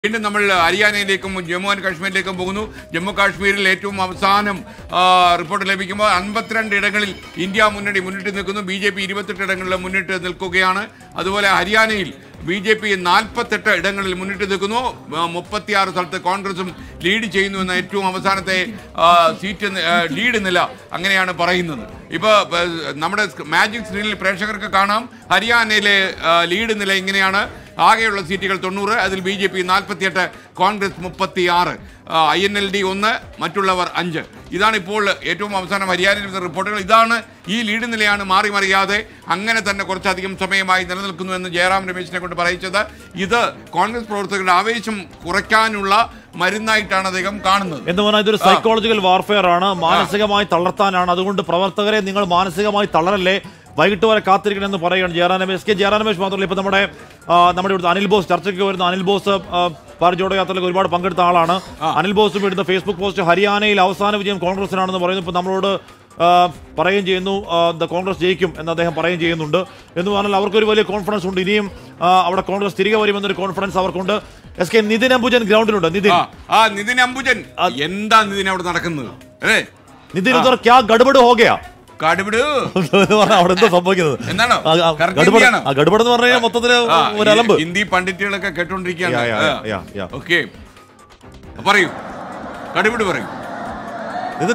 വീണ്ടും നമ്മൾ ഹരിയാനയിലേക്കും ജമ്മു ആൻഡ് കാശ്മീരിലേക്കും പോകുന്നു ജമ്മു കാശ്മീരിൽ ഏറ്റവും അവസാനം ആ, റിപ്പോർട്ട് ലഭിക്കുമ്പോൾ അൻപത്തിരണ്ട് ഇടങ്ങളിൽ ഇന്ത്യ മുന്നണി മുന്നിട്ട് നിൽക്കുന്നു ബി ജെ പി ഇരുപത്തെട്ട് ഇടങ്ങളിൽ മുന്നിട്ട് നിൽക്കുകയാണ് അതുപോലെ ഹരിയാനയിൽ ബി ജെ പി നാൽപ്പത്തെട്ട് ഇടങ്ങളിൽ മുന്നിട്ട് നിൽക്കുന്നു ആ, മുപ്പത്തിയാറ് സ്ഥലത്ത് കോൺഗ്രസും ലീഡ് ചെയ്യുന്നു എന്ന ഏറ്റവും അവസാനത്തെ ആ, സീറ്റ് നി- ആ, ലീഡ് നില അങ്ങനെയാണ് പറയുന്നത് ഇപ്പോൾ നമ്മുടെ മാജിക് സ്ക്രീനിൽ പ്രേക്ഷകർക്ക് കാണാം ഹരിയാനയിലെ ആ, ലീഡ് നില ഇങ്ങനെയാണ് ആകെയുള്ള സീറ്റുകൾ തൊണ്ണൂറ് അതിൽ ബി ജെ പി നാൽപ്പത്തിയെട്ട് കോൺഗ്രസ് മുപ്പത്തി ആറ് ഐ എൻ എൽ ഡി ഒന്ന് മറ്റുള്ളവർ അഞ്ച് ഇതാണ് ഇപ്പോൾ ഏറ്റവും അവസാനം ഹരിയാനയിൽ വരുന്ന റിപ്പോർട്ടുകൾ ഇതാണ് ഈ ലീഡ് നിലയാണ് മാറി മറിയാതെ അങ്ങനെ തന്നെ കുറച്ചധികം സമയമായി നിലനിൽക്കുന്നു എന്ന് ജയറാം രമേശിനെ കൊണ്ട് പറയിച്ചത് ഇത് കോൺഗ്രസ് പ്രവർത്തകരുടെ ആവേശം കുറയ്ക്കാനുള്ള മരുന്നായിട്ടാണ് അദ്ദേഹം കാണുന്നത് എന്ന് പറഞ്ഞാൽ ഇതൊരു സൈക്കോളജിക്കൽ വാർഫെയർ ആണ് മാനസികമായി തളർത്താനാണ് അതുകൊണ്ട് പ്രവർത്തകരെ നിങ്ങൾ മാനസികമായി തളരല്ലേ വൈകിട്ട് വരെ കാത്തിരിക്കണം എന്ന് പറയുകയാണ് ജയറാം രമേശ് കെ ജയറാം രമേശ് മാത്രമല്ല ഇപ്പൊ നമ്മുടെ ആ, നമ്മുടെ ഇവിടുത്തെ അനിൽ ബോസ് ചർച്ചയ്ക്ക് വരുന്ന അനിൽ ബോസ് ആ, ഭാരത് ജോഡോ യാത്രയിലേക്ക് ഒരുപാട് പങ്കെടുത്ത ആളാണ് അനിൽ ബോസും ഇടുന്ന ഫേസ്ബുക്ക് പോസ്റ്റ് ഹരിയാനയിൽ അവസാന വിജയം കോൺഗ്രസിനാണെന്ന് പറയുന്നു ഇപ്പൊ നമ്മളോട് ആ, പറയുകയും ചെയ്യുന്നു ആ, ദ കോൺഗ്രസ് ജയിക്കും എന്ന് അദ്ദേഹം പറയുകയും ചെയ്യുന്നുണ്ട് എന്ന് പറഞ്ഞാൽ അവർക്കൊരു വലിയ കോൺഫിഡൻസ് ഉണ്ട് ഇനിയും ആ, അവിടെ കോൺഗ്രസ് തിരികെ വരുമെന്നൊരു കോൺഫിഡൻസ് അവർക്കുണ്ട് എസ് കെ നിതിൻ അംബുജൻ ഗ്രൗണ്ടിലുണ്ട് നിതിൻ ആ, ആ നിതിൻ അംബുജൻ എന്താ നിതിൻ അവിടെ നടക്കുന്നത് അല്ലേ നിതിൻ ഉദ്ധർ ക്യാ ഗഡബഡ് ഹോ ഗയാ കാടുപിട് എന്ന് പറഞ്ഞാൽ അവിടെ എന്താ സംഭവിക്കുന്നത് എന്താണോ? ആ, ആ, Correct ഗഡബഡ് ഹിന്ദിയാണോ? ആ, ഗഡബഡ് എന്ന് പറഞ്ഞു കഴിഞ്ഞാൽ മൊത്തത്തില് ആ, ഒരു അലമ്പ് ഈ ഹിന്ദി പണ്ഡിറ്റുകളൊക്കെ കേട്ടോണ്ടിരിക്കുകയാണ് യാ, യാ, യാ, യാ. ഓക്കെ പറയൂ കടുപിടി പറയൂ ഇത്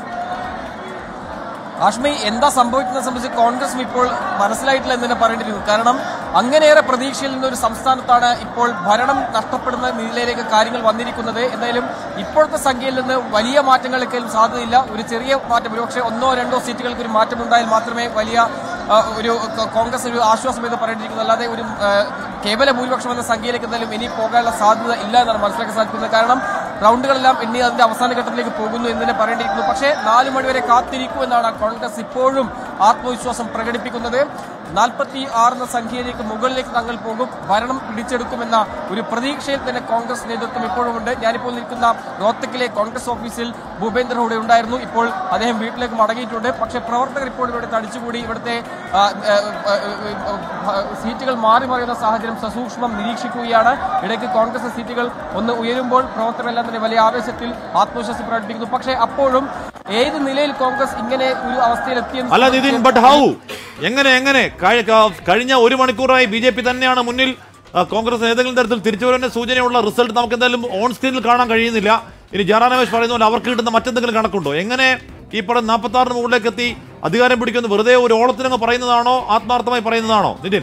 ആഷ്മി എന്താ സംഭവിക്കുന്നത് സംബന്ധിച്ച് കോൺഗ്രസും ഇപ്പോൾ മനസ്സിലായിട്ടില്ല എന്ന് തന്നെ പറയേണ്ടിയിരിക്കുന്നു കാരണം അങ്ങനെയേറെ പ്രതീക്ഷയിൽ നിന്ന ഒരു സംസ്ഥാനത്താണ് ഇപ്പോൾ ഭരണം നഷ്ടപ്പെടുന്ന നിലയിലേക്ക് കാര്യങ്ങൾ വന്നിരിക്കുന്നത് എന്തായാലും ഇപ്പോഴത്തെ സംഖ്യയിൽ നിന്ന് വലിയ മാറ്റങ്ങൾക്കും സാധ്യതയില്ല ഒരു ചെറിയ മാറ്റം ഒരുപക്ഷെ ഒന്നോ രണ്ടോ സീറ്റുകൾക്ക് ഒരു മാറ്റം ഉണ്ടായാൽ മാത്രമേ വലിയ ആ, ഒരു കോ- കോൺഗ്രസ് ഒരു ആശ്വാസം എന്ന് പറയേണ്ടിയിരിക്കുന്നു അല്ലാതെ ഒരു ആ, കേവല ഭൂരിപക്ഷം എന്ന സംഖ്യയിലേക്ക് എന്തായാലും ഇനി പോകാനുള്ള സാധ്യത ഇല്ല എന്നാണ് മനസ്സിലാക്കാൻ സാധിക്കുന്നത് കാരണം റൗണ്ടുകളെല്ലാം എണ്ണി അതിന്റെ അവസാന ഘട്ടത്തിലേക്ക് പോകുന്നു എന്ന് തന്നെ പറയേണ്ടിയിരിക്കുന്നു പക്ഷേ നാല് മണിവരെ കാത്തിരിക്കൂ എന്നാണ് കോൺഗ്രസ് ഇപ്പോഴും ആത്മവിശ്വാസം പ്രകടിപ്പിക്കുന്നത് നാൽപ്പത്തി ആറെന്ന സംഖ്യയിലേക്ക് മുകളിലേക്ക് തങ്ങൾ പോകും ഭരണം പിടിച്ചെടുക്കുമെന്ന ഒരു പ്രതീക്ഷയിൽ തന്നെ കോൺഗ്രസ് നേതൃത്വം ഇപ്പോഴും ഉണ്ട് ഞാനിപ്പോൾ നിൽക്കുന്ന റോത്തക്കിലെ കോൺഗ്രസ് ഓഫീസിൽ ഭൂപേന്ദ്ര ഇവിടെ ഉണ്ടായിരുന്നു ഇപ്പോൾ അദ്ദേഹം വീട്ടിലേക്ക് മടങ്ങിയിട്ടുണ്ട് പക്ഷേ പ്രവർത്തകർ ഇപ്പോൾ ഇവിടെ തടിച്ചുകൂടി ഇവിടുത്തെ ആ, ആ, ആ, ആ, സീറ്റുകൾ മാറി മറിയുന്ന സാഹചര്യം സസൂക്ഷ്മം നിരീക്ഷിക്കുകയാണ് ഇടയ്ക്ക് കോൺഗ്രസ് സീറ്റുകൾ ഒന്ന് ഉയരുമ്പോൾ പ്രവർത്തകരെല്ലാം തന്നെ വലിയ ആവേശത്തിൽ ആത്മവിശ്വാസം പ്രകടിപ്പിക്കുന്നു പക്ഷേ അപ്പോഴും ഏത് നിലയിൽ കോൺഗ്രസ് ഇങ്ങനെ ഒരു അവസ്ഥയിൽ എത്തിയെന്ന് അല്ല നിതിൻ ബട്ട് ഹൗ എങ്ങനെ എങ്ങനെ കഴി- ക- കഴിഞ്ഞ ഒരു മണിക്കൂറായി ബി ജെ പി തന്നെയാണ് മുന്നിൽ ആ, കോൺഗ്രസ് ഏതെങ്കിലും തരത്തിൽ തിരിച്ചുവരേണ്ട സൂചനയുള്ള റിസൾട്ട് നമുക്ക് എന്തായാലും ഓൺ സ്ക്രീനിൽ കാണാൻ കഴിയുന്നില്ല ഇനി ജയറാം രമേശ് പറയുന്ന പോലെ അവർക്ക് കിട്ടുന്ന മറ്റെന്തെങ്കിലും കണക്കുണ്ടോ എങ്ങനെ ഈ പടം നാൽപ്പത്തി ആറിന് മുകളിലേക്ക് എത്തി അധികാരം പിടിക്കുന്നു വെറുതെ ഒരു ഓളത്തിനങ്ങ് പറയുന്നതാണോ ആത്മാർത്ഥമായി പറയുന്നതാണോ നിതിൻ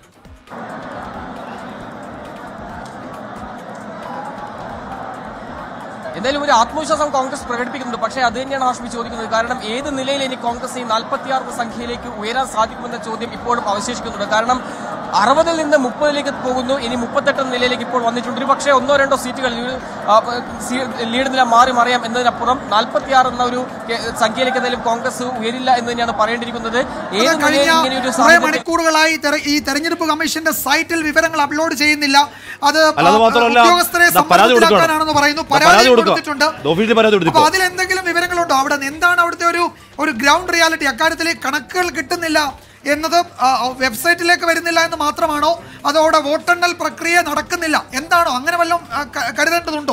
എന്തായാലും ഒരു ആത്മവിശ്വാസം കോൺഗ്രസ് പ്രകടിപ്പിക്കുന്നുണ്ട് പക്ഷേ അത് തന്നെയാണ് ഹാഷ്മി ചോദിക്കുന്നത് കാരണം ഏത് നിലയിൽ ഇനി കോൺഗ്രസ് ഈ നാൽപ്പത്തിയാറ് സംഖ്യയിലേക്ക് ഉയരാൻ സാധിക്കുമെന്ന ചോദ്യം ഇപ്പോഴും അവശേഷിക്കുന്നുണ്ട് കാരണം അറുപതിൽ നിന്ന് മുപ്പതിലേക്ക് പോകുന്നു ഇനി മുപ്പത്തെട്ട് നിലയിലേക്ക് ഇപ്പോൾ വന്നിട്ടുണ്ട് ഒരു പക്ഷേ ഒന്നോ രണ്ടോ സീറ്റുകൾ ഈ ഒരു, ആ, സീ- ലീഡ് നില മാറി മറിയാം എന്നതിനപ്പുറം നാൽപ്പത്തിയാറ് എന്ന ഒരു കെ- സംഖ്യയിലേക്ക് എന്തായാലും കോൺഗ്രസ് ഉയരില്ല എന്ന് തന്നെയാണ് പറയേണ്ടിയിരിക്കുന്നത് ഏത് അത് കഴിഞ്ഞ നിലയിൽ ഇങ്ങനെ ഒരു കുറെ സാഹചര്യം മണിക്കൂറുകളായി തെര- ഈ തെരഞ്ഞെടുപ്പ് കമ്മീഷന്റെ സൈറ്റിൽ വിവരങ്ങൾ അപ്ലോഡ് ചെയ്യുന്നില്ല അത് അല്ല അത് മാത്രമല്ല ഉദ്യോഗസ്ഥരെ ദാ പരാതി കൊടുക്കണം സമ്മർദ്ദത്തിലാക്കാനാണെന്ന് പറയുന്നു ദാ പരാതി പരാതി കൊടുക്കുക കൊടുത്തിട്ടുണ്ട് ഓഫീസിൽ പരാതി അപ്പൊ കൊടുത്തു അതിൽ എന്തെങ്കിലും വിവരങ്ങളുണ്ടോ അവിടെ എന്താണ് അവിടുത്തെ ഒരു ഒരു ഗ്രൗണ്ട് റിയാലിറ്റി അക്കാര്യത്തിൽ ഈ കണക്കുകൾ കിട്ടുന്നില്ല എന്നത് ആ, വെബ്സൈറ്റിലേക്ക് വരുന്നില്ല എന്ന് മാത്രമാണോ അതോ അവിടെ വോട്ടെണ്ണൽ പ്രക്രിയ നടക്കുന്നില്ല എന്താണോ അങ്ങനെ വല്ലതും ആ, ക- കരുതേണ്ടതുണ്ടോ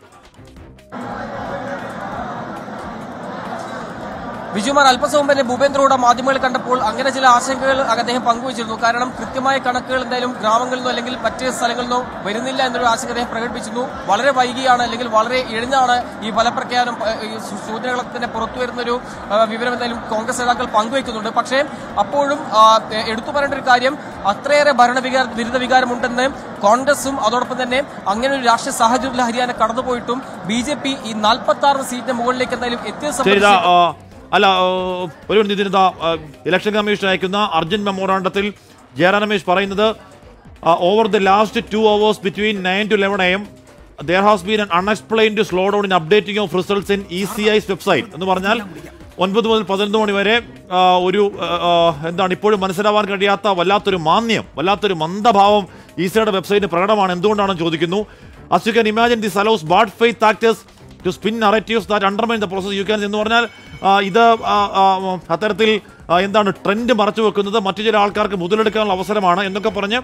ബിജുമാൻ അല്പസം മുമ്പ് തന്നെ ഭൂപേന്ദ്രയുടെ മാധ്യമങ്ങൾ കണ്ടപ്പോൾ അങ്ങനെ ചില ആശങ്കകൾ അദ്ദേഹം പങ്കുവച്ചിരുന്നു കാരണം കൃത്യമായ കണക്കുകൾ എന്തായാലും ഗ്രാമങ്ങളിൽ നിന്നോ അല്ലെങ്കിൽ മറ്റ് സ്ഥലങ്ങളിൽ നിന്നോ വരുന്നില്ല എന്നൊരു ആശങ്ക അദ്ദേഹം പ്രകടിപ്പിച്ചിരുന്നു വളരെ വൈകിയാണ് അല്ലെങ്കിൽ വളരെ ഇഴഞ്ഞാണ് ഈ ഫലപ്രഖ്യാപനം ഏഹ്, ഈ സൂ- സൂചനകളൊക്കെ തന്നെ പുറത്തു വരുന്നൊരു ആ, വിവരം എന്തായാലും കോൺഗ്രസ് നേതാക്കൾ പങ്കുവയ്ക്കുന്നുണ്ട് പക്ഷേ അപ്പോഴും ആ, ഏഹ്, എടുത്തു പറയേണ്ട ഒരു കാര്യം അത്രയേറെ ഭരണവികാര വിരുദ്ധ വികാരമുണ്ടെന്ന് കോൺഗ്രസും അതോടൊപ്പം തന്നെ അങ്ങനെ ഒരു രാഷ്ട്രീയ സാഹചര്യത്തിൽ ഹരിയാന കടന്നുപോയിട്ടും ബി ജെ പി ഈ നാൽപ്പത്തി ആറ് സീറ്റിന് മുകളിലേക്ക് എന്തായാലും എത്തിയത് ശരി ഇതാ, സംബന്ധിച്ച് ആ, അല്ല ആ, ഒരു മിനിറ്റ് ഇതിന് ഇതാ, ആ, ഇലക്ഷൻ കമ്മീഷൻ അയക്കുന്ന അർജന്റ് മെമ്മോറാണ്ടത്തിൽ ജയറാം രമേശ് പറയുന്നത് over the last two hours between nine to eleven AM there has been an unexplained slow down in updating of results in E C I's website എന്ന് പറഞ്ഞാൽ ഒൻപത് മുതൽ പതിനൊന്ന് മണി വരെ ആ, ഒരു ആ, ആ, എന്താണ് ഇപ്പോഴും മനസ്സിലാവാൻ കഴിയാത്ത വല്ലാത്തൊരു മാന്യം വല്ലാത്തൊരു മന്ദഭാവം ഇ സിയുടെ വെബ്സൈറ്റ് പ്രകടമാണ് എന്തുകൊണ്ടാണെന്ന് ചോദിക്കുന്നു as you can imagine this allows bad faith actors to spin narratives that undermine the process you can എന്ന് പറഞ്ഞാൽ ആ, ഇത് ആ, ആ, അത്തരത്തിൽ ആ, എന്താണ് ട്രെൻഡ് മറച്ചു വെക്കുന്നത് മറ്റു ചില ആൾക്കാർക്ക് മുതലെടുക്കാനുള്ള അവസരമാണ് എന്നൊക്കെ പറഞ്ഞ്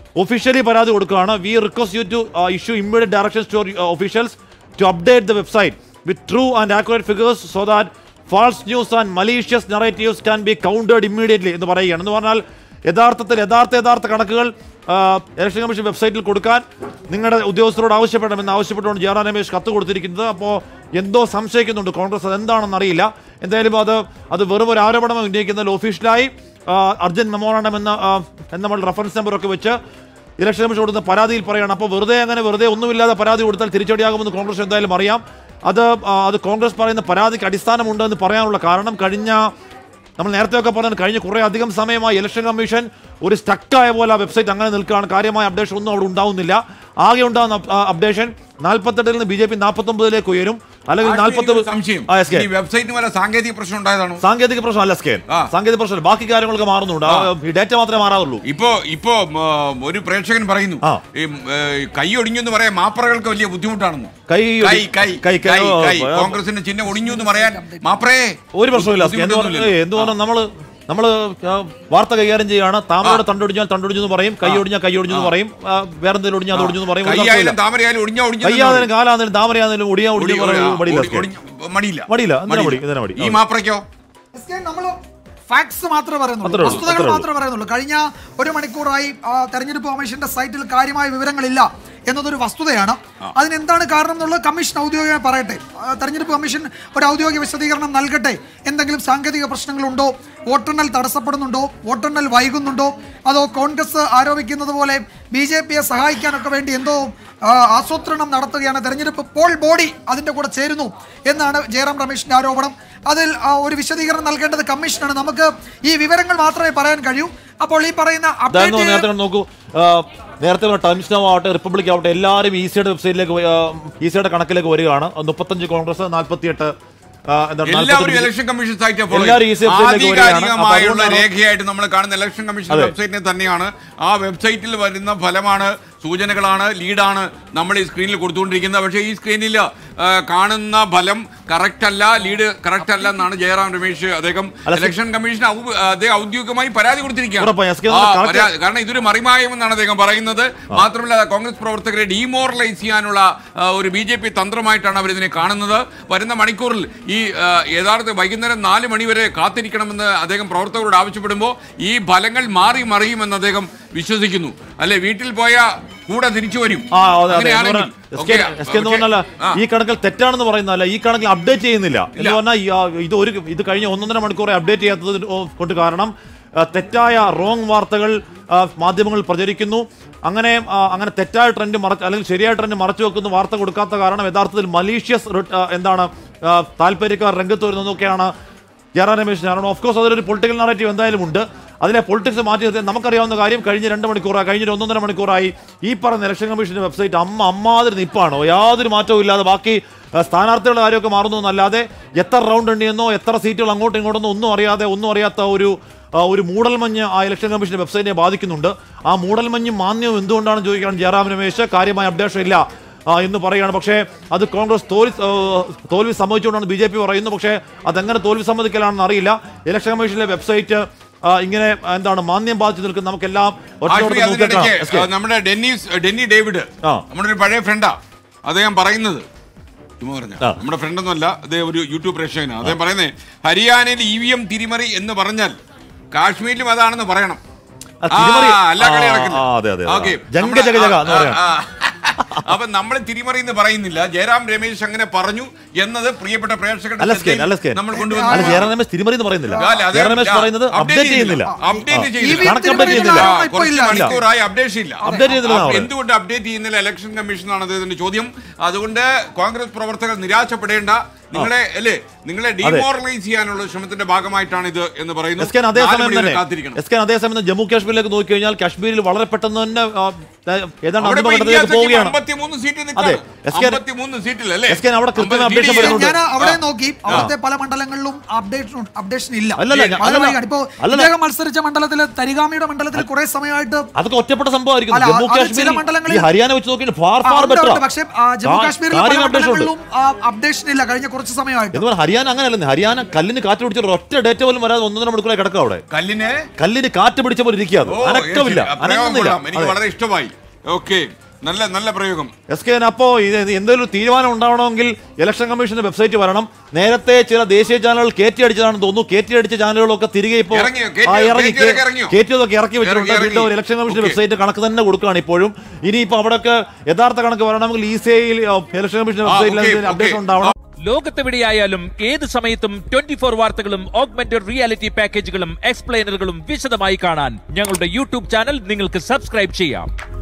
ഒഫീഷ്യലി പരാതി കൊടുക്കുകയാണ് we request you to issue immediate directions to officials to update the website with true and accurate figures so that false news and malicious narratives can be countered immediately എന്ന് പറയുകയാണ് എന്ന് പറഞ്ഞാൽ യഥാർത്ഥത്തിൽ യഥാർത്ഥ യഥാർത്ഥ കണക്കുകൾ ഇലക്ഷൻ കമ്മീഷൻ വെബ്സൈറ്റിൽ കൊടുക്കാൻ നിങ്ങളുടെ ഉദ്യോഗസ്ഥരോട് ആവശ്യപ്പെടണമെന്ന് ആവശ്യപ്പെട്ടുകൊണ്ട് ജയറാം രമേശ് കത്ത് കൊടുത്തിരിക്കുന്നത് അപ്പോൾ എന്തോ സംശയിക്കുന്നുണ്ട് കോൺഗ്രസ് അതെന്താണെന്ന് അറിയില്ല എന്തായാലും അത് അത് വെറും ഒരു ആരോപണം ഉന്നയിക്കുന്നതിൽ ഒഫീഷ്യലായി അർജൻ മെമ്മോറാണ്ടം എന്ന ആ, എന്ന നമ്മൾ റെഫറൻസ് നമ്പറൊക്കെ വെച്ച് ഇലക്ഷൻ കമ്മീഷൻ കൊടുക്കുന്ന പരാതിയിൽ പറയുകയാണ് അപ്പോൾ വെറുതെ അങ്ങനെ വെറുതെ ഒന്നുമില്ലാതെ പരാതി കൊടുത്താൽ തിരിച്ചടിയാകുമെന്ന് കോൺഗ്രസ് എന്തായാലും അറിയാം അത് ആ, അത് കോൺഗ്രസ് പറയുന്ന പരാതിക്ക് അടിസ്ഥാനമുണ്ട് എന്ന് പറയാനുള്ള കാരണം കഴിഞ്ഞ നമ്മൾ നേരത്തെ ഒക്കെ പറഞ്ഞത് കഴിഞ്ഞ കുറേ അധികം സമയമായി ഇലക്ഷൻ കമ്മീഷൻ ഒരു സ്റ്റക്കായ പോലെ ആ വെബ്സൈറ്റ് അങ്ങനെ നിൽക്കുകയാണ് കാര്യമായ അപ്ഡേഷൻ ഒന്നും അവിടെ ഉണ്ടാവുന്നില്ല ആകെ ഉണ്ടാകുന്ന അപ്ഡേഷൻ നാൽപ്പത്തെട്ടിൽ നിന്ന് ബി ജെ പി നാൽപ്പത്തൊമ്പതിലേക്ക് ഉയരും അല്ലെങ്കിൽ നാൽപ്പത്തി കാശ്മീരിൽ ഒരു സംശയം ആ, എസ് കെ. ഈ വെബ്സൈറ്റിന് വല്ല സാങ്കേതിക പ്രശ്നം ഉണ്ടായതാണോ സാങ്കേതിക പ്രശ്നം അല്ല സ്കേൻ ആ. സാങ്കേതിക പ്രശ്നം ബാക്കി കാര്യങ്ങളൊക്കെ മാറുന്നുണ്ട് ആ, ഈ ഡേറ്റ മാത്രമേ മാറാറുള്ളൂ ഇപ്പോ ഇപ്പോ ഉം, ഒരു പ്രേക്ഷകൻ പറയുന്നു ആ. ഈ ഏ, കൈ ഒടിഞ്ഞു എന്ന് പറയാൻ മാപ്പറകൾക്ക് വലിയ ബുദ്ധിമുട്ടാണെന്ന് കൈ കൈ കൈ കൈ കൈ ഓ, കൈ ഓ, കോൺഗ്രസിന്റെ ചിഹ്നം ഒടിഞ്ഞു എന്ന് പറയാൻ മാപ്രേ ഒരു പ്രശ്നമില്ല സ്കേൻ. എന്ത് പറഞ്ഞാൽ ബുദ്ധിമുട്ടൊന്നുമില്ലല്ലോ. എന്ത് പറഞ്ഞാൽ നമ്മള് നമ്മള് ആ, വാർത്ത കൈകാര്യം ചെയ്യാണ് താമരയുടെ തണ്ടൊടിഞ്ഞാൽ തണ്ടൊടിഞ്ഞു എന്ന് പറയും കൈ ഒടിഞ്ഞാൽ കൈ ഒടിഞ്ഞു എന്ന് പറയും ആ, വേറെ എന്തെങ്കിലും ഒടിഞ്ഞാൽ അത് ഒടിഞ്ഞു എന്ന് പറയും ഒരു കൈയായാലും തർക്കമില്ല. താമരയായാലും ഒടിഞ്ഞ ഒടിഞ്ഞു കയ്യാതിനും കാലാതിനും താമരയാതിനും ഒടിയാ ഒടിഞ്ഞു പറയുന്നത് മടിയില്ല സ്കേൻ. മടിയില്ല മടിയില്ല, എന്തിനാ മടി? എന്തിനാ മടി? ഈ മാപ്രയ്ക്കോ നമ്മൾ ഫാക്ട്സ് മാത്രമേ പറയുന്നുള്ളൂ അത്രേ ഉള്ളൂ, വസ്തുതകൾ അത്രേ ഉള്ളൂ. മാത്രമേ പറയുന്നുള്ളൂ കഴിഞ്ഞ ഒരു മണിക്കൂറായി ആ, തെരഞ്ഞെടുപ്പ് കമ്മീഷന്റെ സൈറ്റിൽ കാര്യമായ വിവരങ്ങളില്ല എന്നതൊരു വസ്തുതയാണ് അതിനെന്താണ് കാരണം എന്നുള്ളത് കമ്മീഷൻ ഔദ്യോഗികമായി പറയട്ടെ ആ, തെരഞ്ഞെടുപ്പ് കമ്മീഷൻ ഒരു ഔദ്യോഗിക വിശദീകരണം നൽകട്ടെ എന്തെങ്കിലും സാങ്കേതിക പ്രശ്നങ്ങളുണ്ടോ വോട്ടെണ്ണൽ തടസ്സപ്പെടുന്നുണ്ടോ വോട്ടെണ്ണൽ വൈകുന്നുണ്ടോ അതോ കോൺഗ്രസ് ആരോപിക്കുന്നത് പോലെ ബി ജെ പിയെ സഹായിക്കാനൊക്കെ വേണ്ടി എന്തോ ആ, ആസൂത്രണം നടത്തുകയാണ് തെരഞ്ഞെടുപ്പ് പോൾ ബോഡി അതിന്റെ കൂടെ ചേരുന്നു എന്നാണ് ജയറാം രമേശിന്റെ ആരോപണം അതിൽ ആ, ഒരു വിശദീകരണം നൽകേണ്ടത് കമ്മീഷനാണ് നമുക്ക് ഈ വിവരങ്ങൾ മാത്രമേ പറയാൻ കഴിയൂ അപ്പോൾ ഈ പറയുന്ന അതായിരുന്നു update നേരത്തെ നോക്കൂ ആ, നേരത്തെ പറഞ്ഞ ടൈംസ് നൗ ആവട്ടെ റിപ്പബ്ലിക് ആവട്ടെ എല്ലാവരും ഈസിയുടെ വെബ്സൈറ്റിലേക്ക് ഈസിയുടെ കണക്കിലേക്ക് വരികയാണ് മുപ്പത്തഞ്ച് കോൺഗ്രസ് നാൽപ്പത്തിയെട്ട് ആ, എന്താണ് എല്ലാവരും 48 ഇലക്ഷൻ കമ്മീഷൻ സൈറ്റ് follow എല്ലാവരും ഈ ചെയ്യും. വെബ്സൈറ്റിലേക്ക് വരികയാണ്. അപ്പോൾ ആധികാരികമായുള്ള അതുകൊണ്ടാണ് രേഖയായിട്ട് നമ്മൾ കാണുന്ന ഇലക്ഷൻ കമ്മീഷൻ അതെ. വെബ്സൈറ്റിനെ തന്നെയാണ് ആ വെബ്സൈറ്റിൽ വരുന്ന ഫലമാണ് സൂചനകളാണ് ലീഡാണ് നമ്മൾ ഈ സ്ക്രീനിൽ കൊടുത്തുകൊണ്ടിരിക്കുന്നത് പക്ഷേ ഈ സ്ക്രീനിൽ ആ, കാണുന്ന ഫലം കറക്റ്റ് അല്ല ലീഡ് കറക്റ്റ് അല്ല എന്നാണ് ജയറാം രമേശ് അദ്ദേഹം അല്ല, സി- ഇലക്ഷൻ കമ്മീഷൻ ഔ- അദ്ദേഹം ഔദ്യോഗികമായി പരാതി ഉറപ്പായും. എസ് കെ കൊടുത്തിരിക്കുകയാണ് ഒന്ന് ആ, correct- പരാതി- കാരണം ഇതൊരു മറിമായമെന്നാണ് അദ്ദേഹം പറയുന്നത് മാത്രമല്ല കോൺഗ്രസ് പ്രവർത്തകരെ ഡീമോറലൈസ് ചെയ്യാനുള്ള ആ, ഒരു ബി ജെ പി തന്ത്രമായിട്ടാണ് അവരിതിനെ കാണുന്നത് വരുന്ന മണിക്കൂറിൽ ഈ ആ, യഥാർത്ഥ വൈകുന്നേരം നാല് മണി വരെ കാത്തിരിക്കണമെന്ന് അദ്ദേഹം പ്രവർത്തകരോട് ആവശ്യപ്പെടുമ്പോൾ ഈ ഫലങ്ങൾ മാറി മറിയുമെന്ന് അദ്ദേഹം വിശ്വസിക്കുന്നു അല്ലെ വീട്ടിൽ പോയ കൂടെ തിരിച്ചു വരും ആ അതെ അതെ എന്ന് അങ്ങനെയാണെങ്കിൽ- പറഞ്ഞാൽ S K- okay, S K എന്ന് ഓക്കേ. പറഞ്ഞാൽ ആ. ഈ കണക്കിൽ തെറ്റാണെന്ന് പറയുന്നതല്ല ഈ കണക്കിൽ അപ്ഡേറ്റ് ചെയ്യുന്നില്ല എന്ന് പറഞ്ഞാൽ ഈ, ആ, ഇത് ഒരു ഇത് കഴിഞ്ഞ ഒന്നൊന്നര മണിക്കൂറെ അപ്ഡേറ്റ് ചെയ്യാത്തത് കൊണ്ട് കാരണം ആ, തെറ്റായ റോങ് വാർത്തകൾ ആ, മാധ്യമങ്ങളിൽ പ്രചരിക്കുന്നു അങ്ങനെ ആ, അങ്ങനെ തെറ്റായ ട്രെൻഡ് മറച്ച് അല്ലെങ്കിൽ ശരിയായ ട്രെൻഡ് മറച്ചു വെക്കുന്ന വാർത്ത കൊടുക്കാത്ത കാരണം യഥാർത്ഥത്തിൽ മലീഷ്യസ് എന്താണ് ആ, താല്പര്യക്കാർ രംഗത്ത് വരുന്നതൊക്കെയാണ് ജയറാം രമേശ് കാരണം ഓഫ് കോഴ്സ് അതൊരു പൊളിറ്റിക്കൽ നറേറ്റീവ് എന്തായാലും ഉണ്ട് അതിലെ പൊളിറ്റിക്സ് മാറ്റി നിർത്തി നമുക്കറിയാവുന്ന കാര്യം കഴിഞ്ഞ രണ്ട് മണിക്കൂറായി കഴിഞ്ഞ ഒരു ഒന്നൊന്നര മണിക്കൂറായി ഈ പറഞ്ഞ ഇലക്ഷൻ കമ്മീഷന്റെ വെബ്സൈറ്റ് അമ്മ അമ്മാതിരി നിപ്പാണോ യാതൊരു മാറ്റവും ഇല്ലാതെ ബാക്കി ആ, സ്ഥാനാർത്ഥികളുടെ കാര്യമൊക്കെ മാറുന്നു എന്നല്ലാതെ എത്ര റൗണ്ട് എണ്ണിയെന്നോ എത്ര സീറ്റുകൾ അങ്ങോട്ടും ഇങ്ങോട്ടൊന്നും ഒന്നും അറിയാതെ ഒന്നും അറിയാത്ത ഒരു ആ, ഒരു മൂടൽമഞ്ഞ് ആ ഇലക്ഷൻ കമ്മീഷന്റെ വെബ്സൈറ്റിനെ ബാധിക്കുന്നുണ്ട് ആ മൂടൽമഞ്ഞും മാന്യവും എന്തുകൊണ്ടാണ് ചോദിക്കുകയാണ് ജയറാം രമേശ് കാര്യമായ അപ്ഡേഷൻ ഇല്ല ആ, എന്ന് പറയുകയാണ് പക്ഷേ അത് കോൺഗ്രസ് തോൽവി ആ, തോൽവി സമ്മതിച്ചുകൊണ്ടാണ് ബി ജെ പി പറയുന്നത് പക്ഷേ അതെങ്ങനെ തോൽവി സമ്മതിക്കലാണെന്ന് അറിയില്ല ഇലക്ഷൻ കമ്മീഷനിലെ വെബ്സൈറ്റ് ആ, ഇങ്ങനെ ആ, എന്താണ് മാന്യം ബാധിച്ചു നിൽക്കുന്ന നമുക്കെല്ലാം ഒറ്റയോടെ ആഷ്മി, നോക്കിയേക്കാം. അതിനിടയ്ക്ക് എസ് കെ. നമ്മുടെ ഡെന്നീസ് ഡെന്നി ഡേവിഡ് ആ. നമ്മുടെ ഒരു പഴയ ഫ്രണ്ടാ അദ്ദേഹം പറയുന്നത് ചുമ്മാ പറഞ്ഞ ആ. നമ്മുടെ ഫ്രണ്ടൊന്നുമല്ല അദ്ദേഹം ഒരു യൂട്യൂബ് പ്രേക്ഷകനാണ് അദ്ദേഹം പറയുന്നത് ഹരിയാനയിൽ ഇ വി എം തിരിമറി എന്ന് പറഞ്ഞാൽ കാശ്മീരിലും അതാണെന്ന് പറയണം ആ, തിരിമറി- ആ, അല്ല കളി ആ, നടക്കില്ല. ആ, അതെ, അതെ, അതെ. ഓക്കേ. ജംഗ നമ്മുടെ- ജഗ ജഗ എന്ന് ആ, പറയാം. ആ, അപ്പൊ നമ്മൾ തിരിമറി എന്ന് പറയുന്നില്ല ജയറാം രമേശ് അങ്ങനെ പറഞ്ഞു എന്നത് പ്രിയപ്പെട്ട പ്രേക്ഷകരുടെ അല്ല സ്കേൻ അല്ല സ്കേൻ നമ്മൾ അല്ല കൊണ്ടുവന്നു ജയറാം രമേശ് തിരിമറി എന്ന് പറയുന്നില്ല അല്ല, അത് ജയറാം രമേശ് ആ, പറയുന്നത് update അപ്ഡേറ്റ് ചെയ്യുന്നില്ല അപ്ഡേറ്റ് ആ. ചെയ്യുന്നില്ല ഈ കണക്ക് update ചെയ്യുന്നില്ല ആ, ആ, ഇപ്പോ കുറച്ച് ഇല്ല. മണിക്കൂറായി അപ്ഡേഷൻ ഇല്ല Update ചെയ്തില്ല അപ്പൊ അവിടെ. എന്തുകൊണ്ട് അപ്ഡേറ്റ് ചെയ്യുന്നില്ല ഇലക്ഷൻ കമ്മീഷൻ ആണ് അദ്ദേഹത്തിന്റെ ചോദ്യം അതുകൊണ്ട് കോൺഗ്രസ് പ്രവർത്തകർ നിരാശപ്പെടേണ്ട നിങ്ങളെ അല്ലേ നിങ്ങളെ ഡീമോറലൈസ് ചെയ്യാനുള്ള ശ്രമത്തിന്റെ ഭാഗമായിട്ടാണ് ഇത് എന്ന് പറയുന്നു എസ് കെൻ നാല് അതേസമയം മണി വരെ തന്നെ കാത്തിരിക്കണം എസ് കെൻ അതേസമയം തന്നെ ജമ്മു കാശ്മീരിലേക്ക് നോക്കി കഴിഞ്ഞാൽ കാശ്മീരിൽ വളരെ പെട്ടെന്ന് തന്നെ ആ, ഏതാണ്ട് അവിടെ അന്തിമ ഇപ്പോ ഇന്ത്യ ഘട്ടത്തിലേക്ക് സഖ്യം പോവുകയാണ് അമ്പത്തിമൂന്ന് സീറ്റ് അതെ. എസ് കെ- അമ്പത്തിമൂന്ന് സീറ്റിൽ അല്ലേ എസ് കെ അവിടെ കൃത്യമായ അമ്പത് updation DDA വരുന്നുണ്ട്. ഞാൻ അവിടെ നോക്കി അവിടുത്തെ പല മണ്ഡലങ്ങളിലും അപ്ഡേഷൻ അപ്ഡേഷൻ ഇല്ല അല്ലല്ല, ഞാൻ- വളരെ അല്ലല്ല. വൈകാണ്. ഇപ്പോ അല്ലല്ല. ഇദ്ദേഹം മത്സരിച്ച മണ്ഡലത്തില് തരിഗാമിയുടെ മണ്ഡലത്തിൽ കുറെ സമയമായിട്ട് അതൊക്കെ ഒറ്റപ്പെട്ട സംഭവമായിരിക്കും അല്ല, ജമ്മു അത് ചില കാശ്മീരിൽ മണ്ഡലങ്ങളിൽ- ഈ ഹരിയാന വെച്ച് നോക്കിയാൽ ഫാർ ആ, ഫാർ ഉണ്ട്, ബെറ്റർ ഉണ്ട്. പക്ഷേ ആ, ജമ്മു കാശ്മീരിലെ പല മണ്ഡലങ്ങളിലും അപ്ഡേഷൻ ഇല്ല കഴിഞ്ഞ കുറച്ച് സമയമായിട്ട് എന്ന് പറഞ്ഞാൽ ഹരിയാന അങ്ങനെയല്ലേ ഹരിയാന കല്ലിന് കാറ്റ് പിടിച്ച ഒറ്റ ഡേറ്റ പോലും വരാതെ ഒന്നര മണിക്കൂറായി കിടക്കാം അവിടെ കല്ലിന് കല്ലിന് കാറ്റ് പിടിച്ച പോലെ ഇരിക്കുക അത് ഓ, അനക്കമില്ല ശരി. ആ പ്രയോഗം അനങ്ങുന്നില്ല കൊള്ളാം. എനിക്ക് അതെ. വളരെ ഇഷ്ടമായി ഓക്കെ നല്ല നല്ല പ്രയോഗം എസ് കെ അപ്പോ ഇത് എന്തെങ്കിലും ഒരു തീരുമാനം ഉണ്ടാവണമെങ്കിൽ ഇലക്ഷൻ കമ്മീഷന്റെ വെബ്സൈറ്റ് വരണം നേരത്തെ ചില ദേശീയ ചാനലുകൾ കയറ്റി അടിച്ചതാണെന്ന് തോന്നുന്നു കയറ്റി അടിച്ച ചാനലുകളൊക്കെ തിരികെ ഇപ്പോൾ ഇറങ്ങിയോ? കയറ്റി- ആ, ഇറങ്ങി കയറ്റിയതൊക്കെ ഇറങ്ങിയോ? കയറ്റിയതൊക്കെ ഇറക്കി വെച്ചിട്ടുണ്ട് ഇറങ്ങി, വീണ്ടും ഇറങ്ങി. Election commission okay. വെബ്സൈറ്റ് കണക്ക് തന്നെ കൊടുക്കുകയാണ് ഇപ്പോഴും ഇനിയിപ്പോ അവിടെയൊക്കെ യഥാർത്ഥ കണക്ക് വരണമെങ്കിൽ ഈ സെയിൽ ഇലക്ഷൻ കമ്മീഷൻ ആ, വെബ്സൈറ്റിൽ ഓക്കേ, അപ്ഡേഷൻ ഓക്കേ. ഉണ്ടാവണം ലോകത്തെവിടെയായാലും ഏത് സമയത്തും ട്വന്റി ഫോർ വാർത്തകളും ഓഗ്മെന്റഡ് റിയാലിറ്റി പാക്കേജുകളും എക്സ്പ്ലെയിനറുകളും വിശദമായി കാണാൻ ഞങ്ങളുടെ യൂട്യൂബ് ചാനൽ നിങ്ങൾക്ക് സബ്സ്ക്രൈബ് ചെയ്യാം